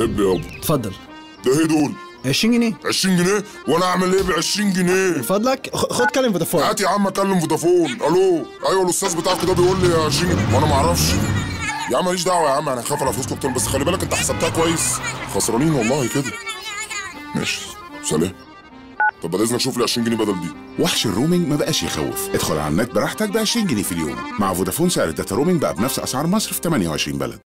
هب يابا اتفضل ده ايه دول 20 جنيه 20 جنيه وانا اعمل ايه ب 20 جنيه من فضلك خ- خد كلم فودافون هات يا عم اكلم فودافون الو ايوه الاستاذ بتاعكم ده بيقول لي 20 جنيه وانا ما اعرفش يا عم ماليش دعوه يا عم انا هخاف على فلوسكم اكتر بس خلي بالك انت حسبتها كويس خسرانين والله كده ماشي سلام طب بعد اذنك شوف لي 20 جنيه بدل دي وحش الرومينج ما بقاش يخوف ادخل على النت براحتك ب 20 جنيه في اليوم مع فودافون سعر الداتا رومينج بقى بنفس اسعار مصر في 28 بلد